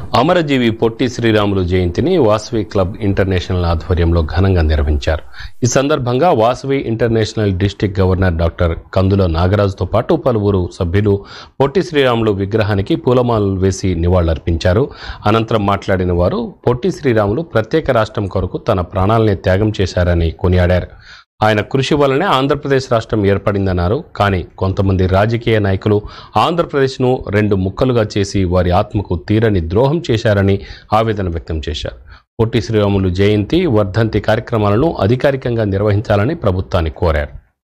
అమరజీవి పొట్టి శ్రీరాములు జయంతిని Vasavi club international ఆధ్వర్యంలో ఘనంగా నిర్వహించారు ఈ సందర్భంగా Vasavi international district governor doctor Kandula నాగరాజుతో పాటు పలువురు సభ్యులు పొట్టి శ్రీరాములు విగ్రహానికి పూలమాలలు వేసి నివాళులర్పించారు అనంతరం మాట్లాడిన వారు పొట్టి శ్రీరాములు ప్రత్యేక రాష్ట్రం కొరకు తన ప్రాణాలని త్యాగం చేశారని కొనియాడారు ఆయన కృషి వల్లనే ఆంధ్రప్రదేశ్ రాష్ట్రం ఏర్పడిందన్నారు కానీ కొంతమంది రాజకీయ నాయకులు ఆంధ్రప్రదేశ్ను రెండు ముక్కలుగా చేసి వారి ఆత్మకు తీరని ద్రోహం చేశారని ఆవేదన వ్యక్తం చేశారు పొట్టి శ్రీరాములు జయంతి వర్ధంతి కార్యక్రమాలను అధికారికంగా నిర్వహించాలని ప్రభుత్వాన్ని కోరారు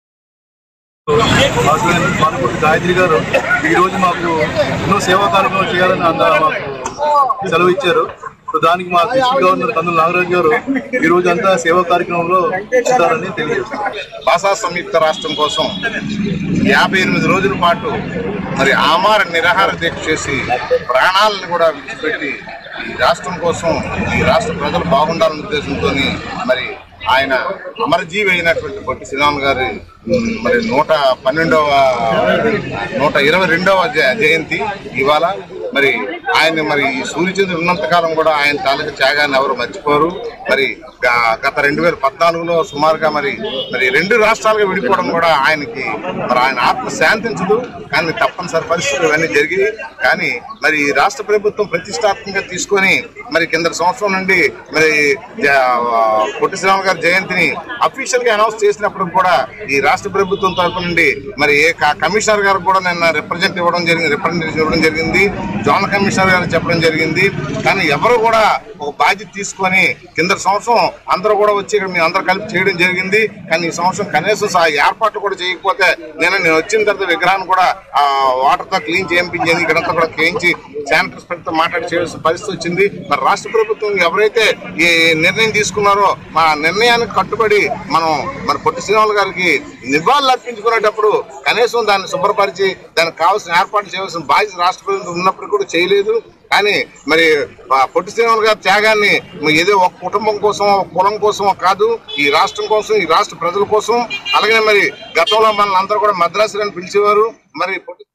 ఆశ్రయం పాలకొట్టు గాయత్రి గారు ఈ రోజు మాకు ఎన్నో సేవా కార్యక్రమాలు చేయాలని అంద మాకు సెలవు ఇచ్చారు సో దానికి మా డిస్ట్రిక్ట్ గవర్నర్ కందుల నాగరాజు గారు ఈ రోజు అంతా సేవా కార్యక్రమంలో ఇస్తారని తెలియజేస్తున్నారు భాషా సంయుక్త రాష్ట్రం కోసం యాభై ఎనిమిది రోజుల పాటు మరి ఆమార నిరాహార దీక్ష చేసి ప్రాణాలను కూడా విడిచిపెట్టి ఈ రాష్ట్రం కోసం ఈ రాష్ట్ర ప్రజలు బాగుండాలనే ఉద్దేశంతో మరి ఆయన అమరజీవి అయినటువంటి పొట్టి శ్రీరామ్ గారి ఉమ్, మరి నూట పన్నెండవ నూట ఇరవై రెండవ జ- జయంతి ఇవాళ మరి ఆయన మరి ఈ సూర్యచంద్రుడు ఉన్నంతకాలం కూడా ఆయన తాలూకా త్యాగాన్ని ఎవరు మర్చిపోరు మరి గ- గత రెండు వేల పద్నాలుగులో సుమారుగా మరి మరి రెండు రాష్ట్రాలుగా విడిపోవడం కూడా ఆయనకి మరి ఆయన ఆత్మ శాంతించదు కానీ తప్పనిసరి పరిస్థితులు ఇవన్నీ జరిగి కానీ మరి ఈ రాష్ట్ర ప్రభుత్వం ప్రతిష్టాత్మకంగా తీసుకొని మరి కింద సంవత్సరం నుండి మరి జ- పొట్టి శ్రీరామ గారి జయంతిని అఫీషియల్ గా అనౌన్స్ చేసినప్పుడు కూడా ఈ రాష్ట్ర ప్రభుత్వం తరపు నుండి మరి ఏ క- కమిషనర్ గారు కూడా నిన్న రిప్రజెంట్ ఇవ్వడం జరిగింది రిప్రజెంటేషన్ ఇవ్వడం జరిగింది జోనల్ కమిషనర్ గారు చెప్పడం జరిగింది కానీ ఎవరు కూడా ఒక బాధ్యత తీసుకొని కింద సంవత్సరం అందరూ కూడా వచ్చి ఇక్కడ మేము అందరూ కలిపి చేయడం జరిగింది కానీ ఈ సంవత్సరం కనీసం సా- ఏర్పాట్లు కూడా చేయకపోతే నేను నేను వచ్చిన తర్వాత విగ్రహాన్ని కూడా ఆ వాటర్ తో క్లీన్ చేయించింది ఇక్కడంతా కూడా క్లీన్ శానిటరీ స్ప్రెడ్ మాట్లాడి చేయాల్సిన పరిస్థితి వచ్చింది మరి రాష్ట్ర ప్రభుత్వం ఎవరైతే ఈ నిర్ణయం తీసుకున్నారో మా నిర్ణయానికి కట్టుబడి మనం మన పొట్టి శ్రీరాములు గారికి నివాళులు అర్పించుకునేటప్పుడు కనీసం దాన్ని శుభ్రపరిచి దానికి కావాల్సిన ఏర్పాట్లు చేయవలసిన బాధ్యత రాష్ట్ర ప్రభుత్వం ఉన్నప్పుడు కూడా చేయలేదు కానీ మరి ఆ పొట్టి శ్రీరాములు గారి త్యాగాన్ని మరి ఏదో ఒక కుటుంబం కోసం ఒక కులం కోసం కాదు ఈ రాష్ట్రం కోసం ఈ రాష్ట్ర ప్రజల కోసం అలాగే మరి గతంలో మనల్ని అందరూ కూడా మద్రాసులని పిలిచేవారు మరి పొట్టి